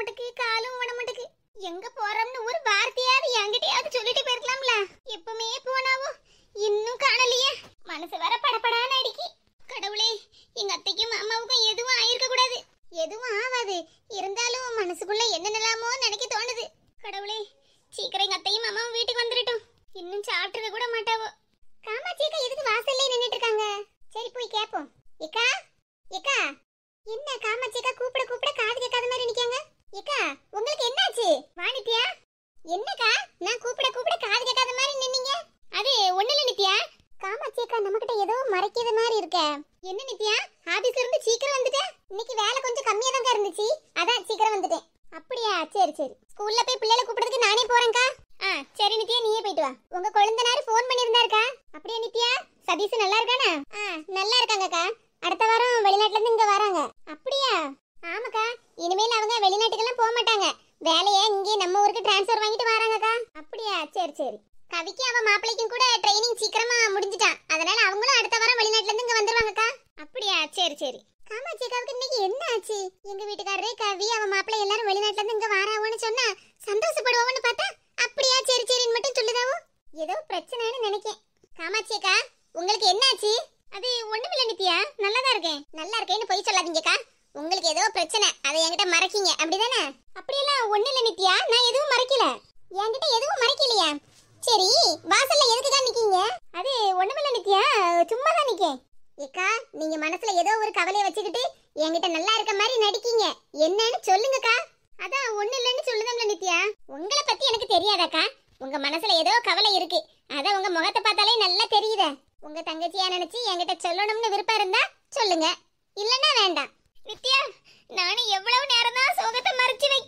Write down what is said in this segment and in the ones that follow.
மாட்டேக்கு காலும் ஓட மாட்டேக்கு எங்க போறோம்னு ஒரு வார்த்தையாவது என்கிட்டயாவது சொல்லிட்டு போயிருக்கலாம்ல எப்பவுமே போனாவோ இன்னும் காணலையே மனசு வேற படபடான்னு அடிக்கி கடவுளே எங்க அத்தைக்கும் மாமாவுக்கும் எதுவும் ஆயிருக்க கூடாது எதுவும் ஆகாது இருந்தாலும் மனசுக்குள்ள என்னென்னலாமோ நினைக்க தோணுது கடவுளே சீக்கிரம் எங்க அத்தையும் மாமாவும் வீட்டுக்கு வந்துடட்டும் இன்னும் சாப்பிட்டுருக்க கூட மாட்டாவோ காமாட்சி அக்கா எதுக்கு வாசல்ல நின்னுட்டு இருக்காங்க சரி போய் கேப்போம் ஏக்கா ஏக்கா என்ன காமாட்சி அக்கா கூப்பிட கூப்பிட காது கேட்காத மாதிரி நிக்காங்க ஏக்கா உங்களுக்கு என்னாச்சு வாணித்தியா என்னக்கா நான் கூப்பிட கூப்பிட காது கேட்காத மாதிரி நின்னீங்க அது ஒண்ணுல நித்யா காமாட்சி அக்கா நம்ம கிட்ட ஏதோ மறைக்கிற மாதிரி இருக்க என்ன நித்யா ஆபீஸ்ல இருந்து சீக்கிரம் வந்துட்டேன் இன்னைக்கு வேலை கொஞ்சம் கம்மியா தான் இருந்துச்சு அதான் சீக்கிரம் வந்துட்டேன் அப்படியா சரி சரி ஸ்கூல்ல போய் பிள்ளைகளை கூப்பிடுறதுக்கு நானே போறேன்க்கா ஆ சரி நித்யா நீயே போயிட்டு வா உங்க குழந்தனாரு ஃபோன் பண்ணியிருந்தாருக்கா அப்படியே நித்யா சதீஷ் நல்லா இருக்கானா ஆ நல்லா இருக்காங்கக்கா அடுத்த வாரம் வெளிநாட்டுல இருந்து இங்க வராங்க அப்படியா ஆமாக்கா இனிமேல் அவங்க வெளிநாட்டுக்கெல்லாம் போக மாட்டாங்க வேலையை இங்கே நம்ம ஊருக்கு டிரான்ஸ்ஃபர் வாங்கிட்டு வராங்கக்கா அப்படியா சரி சரி கவிக்கு அவன் மாப்பிள்ளைக்கும் கூட ட்ரைனிங் சீக்கிரமா முடிஞ்சிட்டான் அதனால அவங்களும் அடுத்த வாரம் வெளிநாட்டுல இருந்து இங்க வந்துருவாங்கக்கா அப்படியா சரி சரி காமாட்சி அக்காவுக்கு இன்னைக்கு என்ன ஆச்சு எங்க வீட்டுக்காரரே கவி அவன் மாப்பிள்ளை எல்லாரும் வெளிநாட்டுல இருந்து இங்க வராவோன்னு சொன்னா சந்தோஷப்படுவோம்னு பார்த்தா அப்படியா சரி சரின்னு மட்டும் சொல்லுதாவோ ஏதோ பிரச்சனைன்னு நினைக்கேன் காமாட்சி அக்கா உங்களுக்கு என்ன ஆச்சு அது ஒண்ணுமில்ல நித்யா நல்லா தான் இருக்கேன் நல்லா இருக்கேன்னு பொய் சொல்லாதீங்கக்கா உங்களுக்கு ஏதோ பிரச்சனை அதை என்கிட்ட மறைக்கீங்க அப்படிதானே அப்படியெல்லாம் ஒண்ணு இல்ல நித்யா நான் எதுவும் மறைக்கல என்கிட்ட எதுவும் மறைக்கலையா சரி வாசல்ல எதுக்குக்கா நிக்கீங்க அது ஒண்ணுமில்ல நித்யா சும்மா தான் நிக்கேன் ஏக்கா நீங்க மனசுல ஏதோ ஒரு கவலையை வச்சுக்கிட்டு என்கிட்ட நல்லா இருக்க மாதிரி நடிக்கீங்க என்னன்னு சொல்லுங்கக்கா அதான் ஒண்ணு இல்லைன்னு சொல்லுதம்ல நித்யா உங்களை பத்தி எனக்கு தெரியாதாக்கா உங்க மனசுல ஏதோ கவலை இருக்கு அத உங்க முகத்தை பார்த்தாலே நல்லா தெரியுதே உங்க தங்கச்சியா நினைச்சு என்கிட்ட சொல்லணும்னு விருப்பம் இருந்தா சொல்லுங்க இல்லன்னா வேண்டாம் நித்யா நானும் எவ்வளவு நேரம் தான் சோகத்தை மறைச்சு வைக்க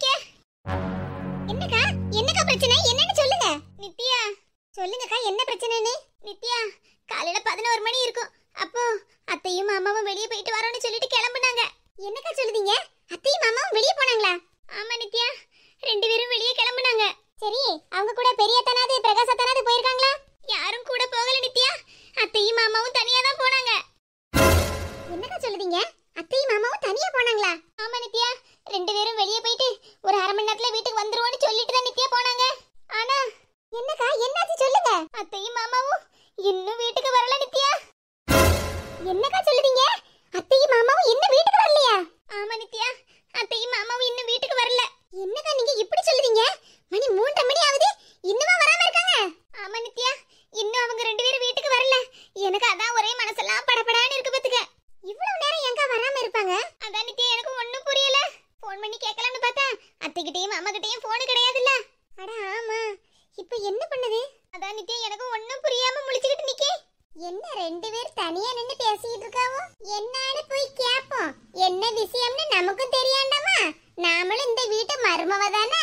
என்னக்கா என்னக்கா பிரச்சனை என்னன்னு சொல்லுங்க நித்யா சொல்லுங்கக்கா என்ன பிரச்சனைன்னு நித்யா காலையில பதினோரு மணி இருக்கும் அப்போ அத்தையும் மாமாவும் வெளியே போயிட்டு வரோம்னு சொல்லிட்டு கிளம்புனாங்க என்னக்கா சொல்லுதீங்க அத்தையும் மாமாவும் வெளியே போனாங்களா ஆமா நித்யா ரெண்டு பேரும் வெளியே கிளம்புனாங்க சரி அவங்க கூட பெரிய தனாது பிரகாச தனாது போயிருக்காங்களா யாரும் கூட போகல நித்யா அத்தையும் மாமாவும் தனியா தான் போனாங்க என்னக்கா சொல்லுதீங்க அத்தையும் மாமாவும் தனியா போனாங்களா ஆமா நித்யா ரெண்டு பேரும் வெளியே போயிட்டு ஒரு அரை மணி நேரத்துல வீட்டுக்கு வந்துருவோம்னு சொல்லிட்டு தான் நித்யா போனாங்க ஆனா என்னக்கா என்னாச்சு சொல்லுங்க அத்தையும் மாமாவும் இன்னும் வீட்டுக்கு வரல நித்யா என்னக்கா சொல்லுதீங்க அத்தையும் மாமாவும் இன்னும் வீட்டுக்கு வரலையா ஆமா நித்யா அத்தையும் மாமாவும் இன்னும் வீட்டுக்கு வரல என்னக்கா நீங்க இப்படி சொல்லுதீங்க மணி மூன்றரை மணி ஆகுது இன்னுமா வராம இருக்காங்க ஆமா நித்யா இன்னும் அவங்க ரெண்டு பேரும் வீட்டுக்கு வரல எனக்கு அதான் ஒரே மனசெல்லாம் படபடான்னு இருக்கு பாத்துக்க இவ்வளவு நேரம் எங்க வராம இருப்பாங்க அதான் நித்யா எனக்கு ஒண்ணும் புரியல ஃபோன் பண்ணி கேட்கலாம்னு பார்த்தா அத்தைகிட்டயும் அம்மா கிட்டயும் போன் கிடையாதுல்ல அட ஆமா இப்போ என்ன பண்ணுது அதான் நித்யா எனக்கு ஒண்ணும் புரியாம முழிச்சுக்கிட்டு நிக்கே என்ன ரெண்டு பேர் தனியா நின்னு பேசிட்டு இருக்காவோ என்னன்னு போய் கேப்போம் என்ன விஷயம்னு நமக்கும் தெரியாண்டாமா நாமளும் இந்த வீட்டு மருமவ தானே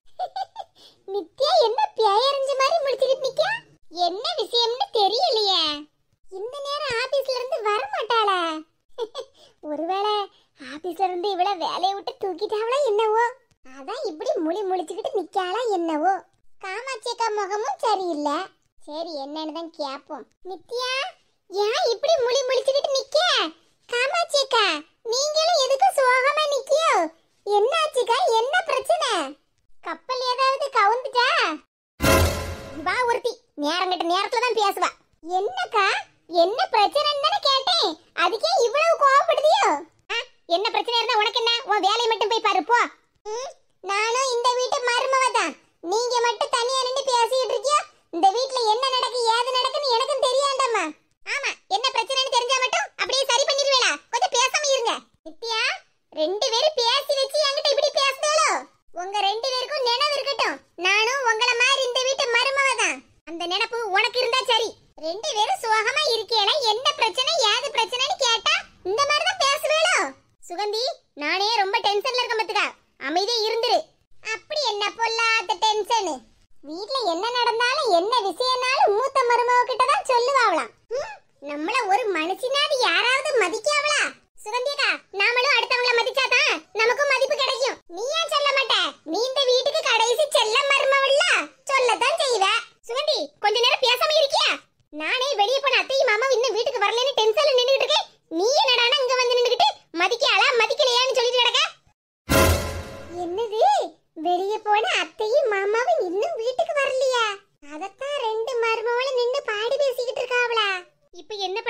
நித்யா என்ன பேயறிஞ்ச மாதிரி முடிச்சுக்கிட்டு நிக்கா என்ன விஷயம்னு தெரியலையே இந்த நேரம் ஆபீஸ்ல இருந்து வர மாட்டாளா ஒருவேளை ஆபீஸ்ல இருந்து இவள வேலையை விட்டு தூக்கிட்டாவளா என்னவோ அதான் இப்படி முழி முழிச்சுக்கிட்டு நிக்காளா என்னவோ காமாட்சி அக்கா முகமும் சரியில்லை சரி என்னன்னு தான் கேப்போம் நித்யா ஏன் இப்படி முழி முழிச்சுக்கிட்டு நிக்க காமாட்சி அக்கா நீங்களும் எதுக்கு சோகமா நிக்கியோ என்னாச்சுக்கா என்ன பிரச்சனை கப்பல் ஏதாவது கவுந்துட்டா வா ஒருத்தி நேரம் கட்ட நேரத்துல தான் பேசுவா என்னக்கா என்ன பிரச்சனைன்னு தானே கேட்டேன் அதுக்கே இவ்வளவு கோவப்படுதியோ ஆ, என்ன பிரச்சனை இருந்தா உனக்கு என்ன உன் வேலையை மட்டும் போய் பாரு போ ம், நானும் இந்த வீட்டு மருமவ தான் நீங்க மட்டும் தனியா நின்னு பேசிட்டு இருக்கியோ இந்த வீட்ல என்ன நடக்கு ஏது நடக்குன்னு எனக்கும் தெரியாண்டம்மா ஆமா என்ன பிரச்சனைன்னு தெரிஞ்சா மட்டும் அப்படியே சரி பண்ணிடுவேளா கொஞ்சம் பேசாம இருங்க நித்யா ரெண்டு பேரும் பேசி வச்சு என்கிட்ட இப்படி பேசுதாளோ உங்க ரெண்டு பேருக்கும் நினைவு இருக்கட்டும் நானும் உங்கள மாதிரி இந்த வீட்டு மருமவ தான் அந்த நினைப்பு உனக்கு இருந்தா சரி ரெண்டு பேரும் சுகமா இருக்கேல என்ன பிரச்சனை ஏது பிரச்சனைன்னு கேட்டா இந்த மாதிரி தான் பேசுவேளோ சுகந்தி நானே ரொம்ப டென்ஷன்ல இருக்க பத்துக்கா அமைதியா இருந்துரு அப்படி என்ன பொல்லாத டென்ஷன் வீட்ல என்ன நடந்தாலும் என்ன விஷயம்னாலும் மூத்த மருமக கிட்ட தான் சொல்லுவாங்களாம் நம்மள ஒரு மனுஷனாவது யாராவது மதிக்காவளா சுகந்தியக்கா நாமளும் அடுத்தவங்கள மதிச்சாதான் நமக்கும் மதிப்பு கிடைக்கும் நீ ஏன் சொல்ல மாட்ட நீ இந்த வீட்டுக்கு கடைசி செல்ல மருமவல்ல சொல்லத்தான் செய்வ சுகந்தி கொஞ்ச நேரம் பேசாம இருக்கியா நானே வெளிய போன அத்தையும் மாமாவும் இன்னும் வீட்டுக்கு வரலன்னு டென்ஷன்ல நின்னுட்டு இருக்கேன் நீ என்னடானா இங்க வந்து நின்னுக்கிட்டு மதிக்காளா மதிக்கலையான்னு சொல்லிட்டு கிடக்க என்னது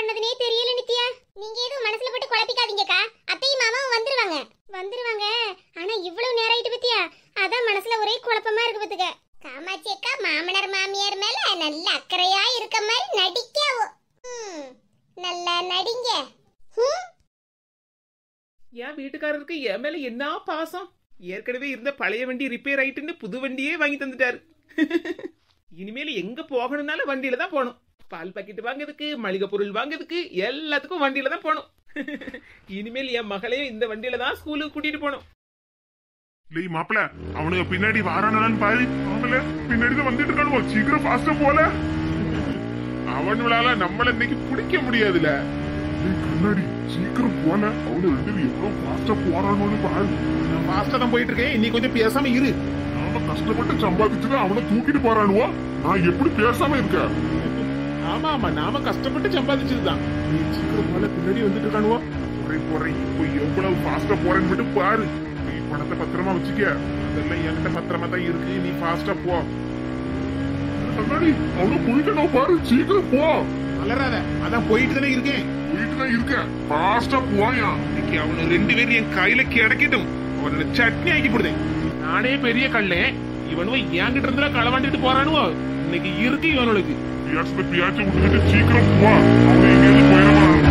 பண்ணதுனே தெரியல நித்யா நீங்க எதுவும் மனசுல போட்டு குழப்பிக்காதீங்கக்கா அத்தையும் மாமாவும் வந்துருவாங்க வந்துருவாங்க ஆனா இவ்வளவு நேரம் ஆயிட்டு பத்தியா அதான் மனசுல ஒரே குழப்பமா இருக்கு பத்துக்க காமாட்சி அக்கா மாமனார் மாமியார் மேல நல்ல அக்கறையா இருக்க மாதிரி நடிக்காவோ ம், நல்லா நடிங்க ஹம், என் வீட்டுக்காரருக்கு என் மேல என்ன பாசம் ஏற்கனவே இருந்த பழைய வண்டி ரிப்பேர் ஆயிட்டுன்னு புது வண்டியே வாங்கி தந்துட்டாரு இனிமேல் எங்க போகணும்னாலும் வண்டியில தான் போகணும் பால் பாக்கெட் வாங்குறதுக்கு மளிகை பொருள் வாங்குறதுக்கு எல்லாத்துக்கும் வண்டியில தான் போகணும் இனிமேல் என் மகளையும் இந்த வண்டியில தான் ஸ்கூலுக்கு கூட்டிட்டு போகணும் லேய் மாப்பிள அவனுக்கு பின்னாடி வாரானான்னு பாரு அவங்கள பின்னாடி தான் வந்துட்டு இருக்கானுவோ சீக்கிரம் ஃபாஸ்டா போல அவனுளால நம்மள இன்னைக்கு பிடிக்க முடியாதுல லேய் கண்ணாடி சீக்கிரம் போல அவனு ரெண்டு பேரும் எவ்வளவு ஃபாஸ்டா போறானோன்னு பாரு நான் ஃபாஸ்டா தான் போயிட்டு இருக்கேன் நீ கொஞ்சம் பேசாம இரு நாம கஷ்டப்பட்டு சம்பாதிச்சுதான் அவனை தூக்கிட்டு போறானுவோ நான் எப்படி பேசாம இருக்கேன் ஆமா ஆமா நாம கஷ்டப்பட்டு சம்பாதிச்சதுதான் நீ சீக்கிரம் போல பின்னாடி வந்துட்டு இருக்கானுவோ போறேன் போறேன் இப்போ எவ்வளவு ஃபாஸ்டா போறேன்னு மட்டும் பாரு நீ பணத்தை பத்திரமா வச்சுக்க அதெல்லாம் என்கிட்ட பத்திரமா தான் இருக்கு நீ ஃபாஸ்டா போ கண்ணாடி அவனு போயிட்டு பாரு சீக்கிரம் போ வளராத அதான் போயிட்டு தானே இருக்கேன் போயிட்டு தான் இருக்கேன் ஃபாஸ்டா போயா இன்னைக்கு அவனு ரெண்டு பேரும் என் கையில கிடைக்கட்டும் அவனோட சட்னி ஆக்கி போடுதேன் நானே பெரிய கல்லே இவனுவ என்கிட்ட இருந்தா களவாண்டிட்டு போறானுவோ இன்னைக்கு இருக்கு இவனுக்கு பியாச்சு பியாச்சு விட்டுட்டு சீக்கிரம் போ அவன் எங்கேயாவது போயிடமா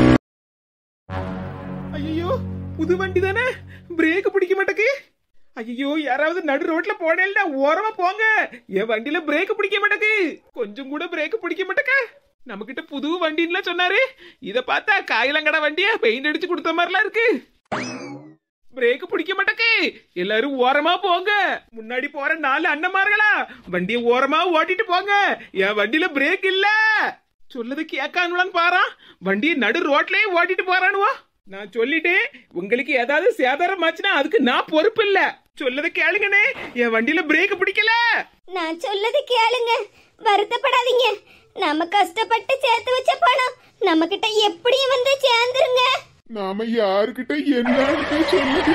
ஐயோ புது வண்டி தானே பிரேக் பிடிக்க மாட்டேக்கு ஐயோ யாராவது நடு ரோட்ல போனேன்னா ஓரமா போங்க என் வண்டியில பிரேக் பிடிக்க மாட்டேக்கு கொஞ்சம் கூட பிரேக் பிடிக்க மாட்டேக்க நம்ம கிட்ட புது வண்டின்ல சொன்னாரு இத பார்த்தா காயிலங்கடா வண்டியா பெயிண்ட் அடிச்சு கொடுத்த மாதிரிலாம் இருக்கு பிரேக் பிடிக்க மாட்டேக்கு எல்லாரும் ஓரமா போங்க முன்னாடி போற நாலு அண்ணன்மார்களா வண்டியை ஓரமா ஓட்டிட்டு போங்க என் வண்டியில பிரேக் இல்ல சொல்லது கேட்கானுலான்னு பாரா வண்டியை நடு ரோட்லயே ஓட்டிட்டு போறானுவா நான் சொல்லிட்டேன் உங்களுக்கு ஏதாவது சேதாரம் ஆச்சுன்னா அதுக்கு நான் பொறுப்பு இல்ல சொல்லத கேளுங்கண்ணே என் வண்டியில பிரேக் பிடிக்கல நான் சொல்லது கேளுங்க வருத்தப்படாதீங்க நம்ம கஷ்டப்பட்டு சேர்த்து வச்ச பணம் நம்ம கிட்ட எப்படியும் வந்து சேர்ந்துருங்க நாம யாருக்கிட்ட என்ன சொல்லுது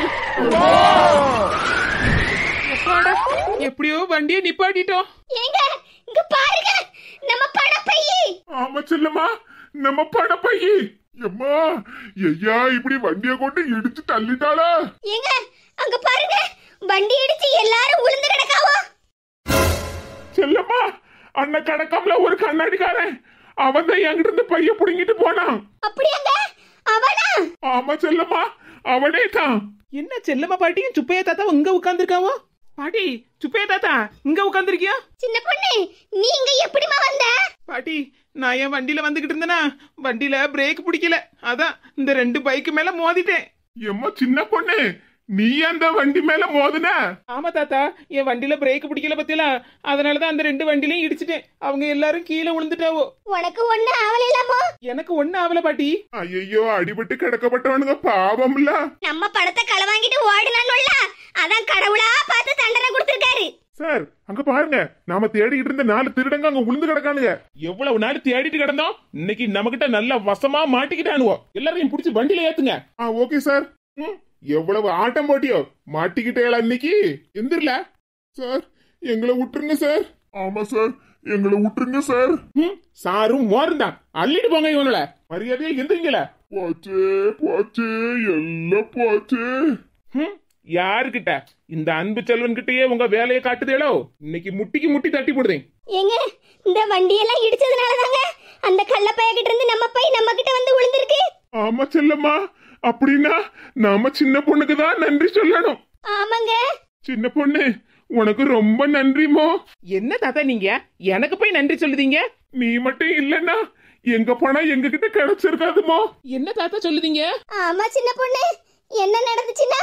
எப்படியோ வண்டியை நிப்பாட்டிட்டோம் ஏங்க இங்க பாருங்க நம்ம பணப்பையி ஆமா செல்லம்மா நம்ம பணப்பையி எம்மா ஐயா இப்படி வண்டிய கொண்டு இடிச்சு தள்ளிட்டாளா ஏங்க அங்க பாருங்க வண்டி இடிச்சு எல்லாரும் உளுந்து கிடக்காவோ செல்லம்மா அண்ணன் கடக்கம்ல ஒரு கண்ணாடிக்காரன் அவன் தான் என்கிட்ட இருந்து பைய புடுங்கிட்டு போனான் அப்படியாங்க அவனா ஆமா செல்லம்மா அவனே தான் என்ன செல்லம்மா பாட்டியும் சுப்பையா தாத்தா இங்க உட்காந்துருக்காவோ பாட்டி சுப்பையா தாத்தா இங்க உட்காந்துருக்கியா சின்ன பொண்ணு நீ இங்க எப்படிமா வந்த பாட்டி நான் என் வண்டியில வந்துகிட்டு இருந்தேனா வண்டியில பிரேக் பிடிக்கல அதான் இந்த ரெண்டு பைக்கு மேல மோதிட்டேன் எம்மா சின்ன பொண்ணு நீ அந்த வண்டி மேல மோதுன ஆமா தாத்தா என் வண்டியில பிரேக் பிடிக்கல பத்தியலாம் அதனாலதான் அந்த ரெண்டு வண்டிலையும் இடிச்சிட்டேன் அவங்க எல்லாரும் கீழே விழுந்துட்டாவோ உனக்கு ஒண்ணு ஆவலைலாமோ எனக்கு ஒண்ணு ஆவல பாட்டி ஐயோ அடிபட்டு கிடக்கப்பட்டவனுங்க பாவம்ல நம்ம பணத்தை களை வாங்கிட்டு ஓடுனான்ல அதான் கடவுளா பார்த்து தண்டனை கொடுத்திருக்காரு சார் அங்க பாருங்க நாம தேடிட்டு இருந்த நாலு திருடங்க அங்க விழுந்து கிடக்கானுங்க எவ்வளவு நாள் தேடிட்டு கிடந்தோம் இன்னைக்கு நம்மகிட்ட நல்ல வசமா மாட்டிக்கிட்டானுவோ எல்லாரையும் பிடிச்சி வண்டியில ஏத்துங்க ஆ ஓகே சார் ம், எவ்வளவு ஆட்டம் போட்டியோ மாட்டிக்கிட்டேளா இன்னைக்கு எந்திரல சார் எங்களை விட்டுருங்க சார் ஆமா சார் எங்களை விட்டுருங்க சார் ம், சாரும் மோரும் தான் அள்ளிட்டு போங்க இவனோட மரியாதையா எந்திரிங்கள போச்சு போச்சு எல்லாம் போச்சு ம், யாருக்கிட்ட இந்த அன்பு செல்வன் கிட்டயே உங்க வேலையை காட்டுதேளோ இன்னைக்கு முட்டிக்கு முட்டி தட்டி போடுதேன் ஏங்க இந்த வண்டியெல்லாம் இடிச்சதுனால தாங்க அந்த கள்ளப்பைய கிட்ட இருந்து நம்ம பை நம்ம கிட்ட வந்து விழுந்திருக்கு ஆமா செல்லம்மா அப்படின்னா நாம சின்ன பொண்ணுக்கு தான் நன்றி சொல்லணும் ஆமாங்க சின்ன பொண்ணு உனக்கு ரொம்ப நன்றிமோ என்ன தாத்தா நீங்க எனக்கு போய் நன்றி சொல்லுதீங்க நீ மட்டும் இல்லன்னா எங்க போனா எங்க கிட்ட கிடைச்சிருக்காதுமோ என்ன தாத்தா சொல்லுதீங்க ஆமா சின்ன பொண்ணு என்ன நடந்துச்சுன்னா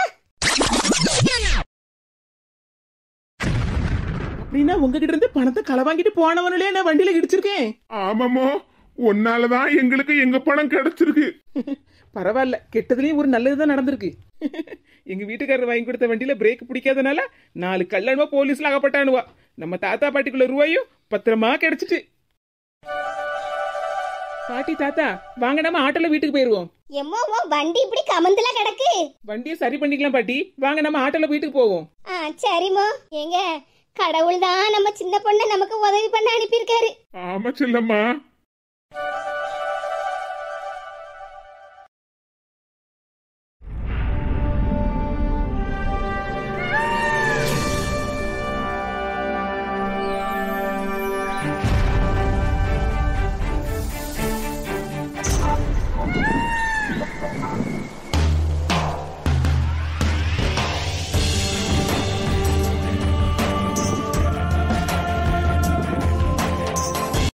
அப்படின்னா உங்ககிட்ட இருந்து பணத்தை களை வாங்கிட்டு போனவனே நான் வண்டியில இடிச்சிருக்கேன் ஆமாமோ உன்னாலதான் எங்களுக்கு எங்க பணம் கிடைச்சிருக்கு பரவாயில்ல கெட்டதுலயும் ஒரு நல்லதுதான் நடந்திருக்கு எங்க வீட்டுக்காரர் வாங்கி கொடுத்த வண்டியில பிரேக் பிடிக்காதனால நாலு கல்லணுவா போலீஸ்ல அகப்பட்டானுவா நம்ம தாத்தா பாட்டிக்குள்ள ரூபாயும் பத்திரமா கிடைச்சிட்டு பாட்டி தாத்தா வாங்க நம்ம ஆட்டோல வீட்டுக்கு போயிருவோம் எம்மோ உன் வண்டி இப்படி கமந்துல கிடக்கு வண்டியை சரி பண்ணிக்கலாம் பாட்டி வாங்க நம்ம ஆட்டோல வீட்டுக்கு போவோம் ஆ சரிமோ ஏங்க கடவுள் தான் நம்ம சின்ன பொண்ணை நமக்கு உதவி பண்ண அனுப்பியிருக்காரு ஆமா செல்லம்மா ஆ